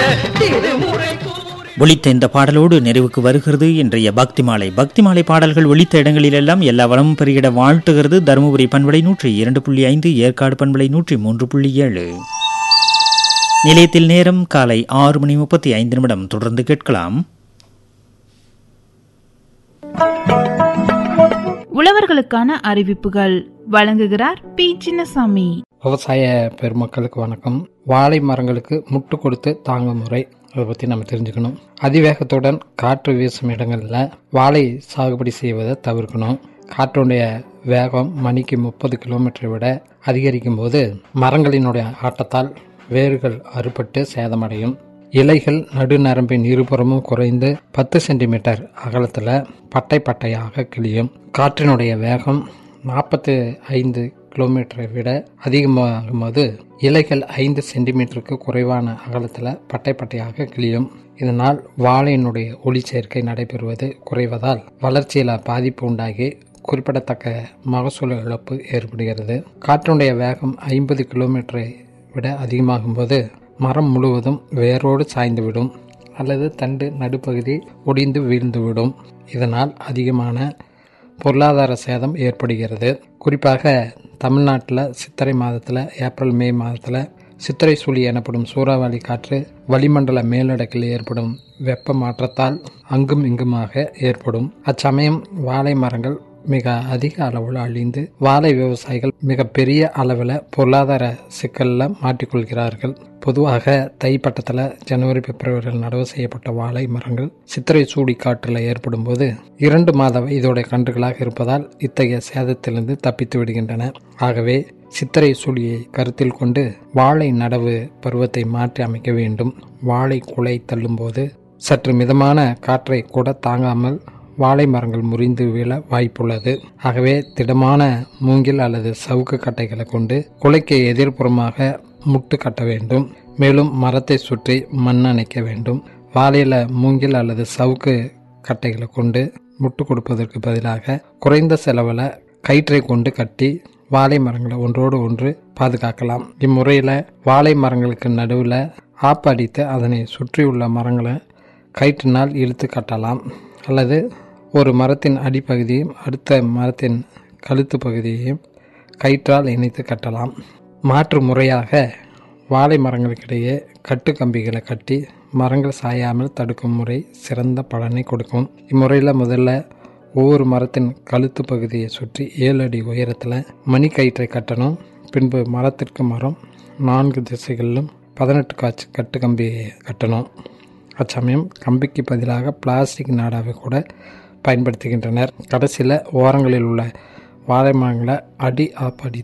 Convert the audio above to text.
திருமுறை கூறி ஒளித்த இந்த பாடலோடு நிறைவுக்கு வருகிறது இன்றைய பக்தி மாலை பக்தி மாலை பாடல்கள் ஒளித்த இடங்களிலெல்லாம் எல்லா வளமும் பெருகிட வாழ்த்துகிறது தருமபுரி பண்பலை நூற்றி இரண்டு புள்ளி ஐந்து ஏற்காடு பண்பலை நூற்றி மூன்று புள்ளி ஏழு நிலையத்தில் நேரம் காலை ஆறு மணி முப்பத்தி ஐந்து நிமிடம் தொடர்ந்து கேட்கலாம் உழவர்களுக்கான அறிவிப்புகள் வழங்குகிறார் பி சின்னசாமி விவசாய பெருமக்களுக்கு வணக்கம் வாழை மரங்களுக்கு முட்டு கொடுத்து தாங்கும் முறை அதை பற்றி நம்ம தெரிஞ்சுக்கணும் அதிவேகத்துடன் காற்று வீசும் இடங்களில் வாழை சாகுபடி செய்வதை தவிர்க்கணும் காற்றுடைய வேகம் மணிக்கு முப்பது கிலோமீட்டரை விட அதிகரிக்கும் போது மரங்களினுடைய ஆட்டத்தால் வேர்கள் அறுபட்டு சேதமடையும் இலைகள் நடுநரம்பின் இருபுறமும் குறைந்து பத்து சென்டிமீட்டர் அகலத்தில் பட்டை பட்டையாக கிளியும் காற்றினுடைய வேகம் நாற்பத்து ஐந்து கிலோமீட்டரை விட அதிகமாகும் போது இலைகள் ஐந்து சென்டிமீட்டருக்கு குறைவான அகலத்தில் பட்டை பட்டையாக கிளியும் இதனால் வாழையினுடைய ஒளி சேர்க்கை நடைபெறுவது குறைவதால் வளர்ச்சியில் பாதிப்பு உண்டாகி குறிப்பிடத்தக்க மகசூல் இழப்பு ஏற்படுகிறது காற்றினுடைய வேகம் ஐம்பது கிலோமீட்டரை விட அதிகமாகும்போது மரம் முழுவதும் வேரோடு சாய்ந்துவிடும் அல்லது தண்டு நடுப்பகுதி ஒடிந்து வீழ்ந்துவிடும் இதனால் அதிகமான பொருளாதார சேதம் ஏற்படுகிறது குறிப்பாக தமிழ்நாட்டில் சித்திரை மாதத்தில் ஏப்ரல் மே மாதத்தில் சித்திரை சுழி எனப்படும் சூறாவளி காற்று வளிமண்டல மேலடுக்கில் ஏற்படும் வெப்ப மாற்றத்தால் அங்கும் இங்குமாக ஏற்படும் அச்சமயம் வாழை மரங்கள் மிக அதிக அளவில் அழிந்து வாழை விவசாயிகள் மிக பெரிய அளவில் பொருளாதார சிக்கலில் மாட்டிக்கொள்கிறார்கள் பொதுவாக தை பட்டத்தில் ஜனவரி பிப்ரவரியில் நடவு செய்யப்பட்ட வாழை மரங்கள் சித்திரை சூடி காற்றில் ஏற்படும் போது இரண்டு மாத வயதோட கன்றுகளாக இருப்பதால் இத்தகைய சேதத்திலிருந்து தப்பித்து விடுகின்றன ஆகவே சித்திரை சூழியை கருத்தில் கொண்டு வாழை நடவு பருவத்தை மாற்றி அமைக்க வேண்டும் வாழை குலை தள்ளும்போது சற்று மிதமான காற்றை கூட தாங்காமல் வாழை மரங்கள் முறிந்து வீழ வாய்ப்புள்ளது ஆகவே திடமான மூங்கில் அல்லது சவுக்கு கட்டைகளை கொண்டு குலைக்கு எதிர்ப்புறமாக முட்டு கட்ட வேண்டும் மேலும் மரத்தை சுற்றி மண் அணைக்க வேண்டும் வாழையில மூங்கில் அல்லது சவுக்கு கட்டைகளை கொண்டு முட்டு கொடுப்பதற்கு பதிலாக குறைந்த செலவில் கயிற்றை கொண்டு கட்டி வாழை மரங்களை ஒன்றோடு ஒன்று பாதுகாக்கலாம் இம்முறையில் வாழை மரங்களுக்கு நடுவில் ஆப்பு அடித்து அதனை சுற்றியுள்ள மரங்களை கயிற்றினால் இழுத்து கட்டலாம் அல்லது ஒரு மரத்தின் அடிப்பகுதியும் அடுத்த மரத்தின் கழுத்து பகுதியையும் கயிற்றால் இணைத்து கட்டலாம் மாற்று முறையாக வாழை மரங்களுக்கிடையே கட்டு கம்பிகளை கட்டி மரங்கள் சாயாமல் தடுக்கும் முறை சிறந்த பலனை கொடுக்கும் இம்முறையில் முதல்ல ஒவ்வொரு மரத்தின் கழுத்து பகுதியை சுற்றி ஏழு அடி உயரத்தில் மணி கயிற்றை கட்டணும் பின்பு மரத்திற்கு மரம் நான்கு திசைகளிலும் பதினெட்டு காட்சி கட்டு கம்பியை கட்டணும் அச்சமயம் கம்பிக்கு பதிலாக பிளாஸ்டிக் நாடாவை கூட பயன்படுத்துகின்றனர் கடைசியில் ஓரங்களில் உள்ள வாழை மரங்களை அடி ஆப் அடி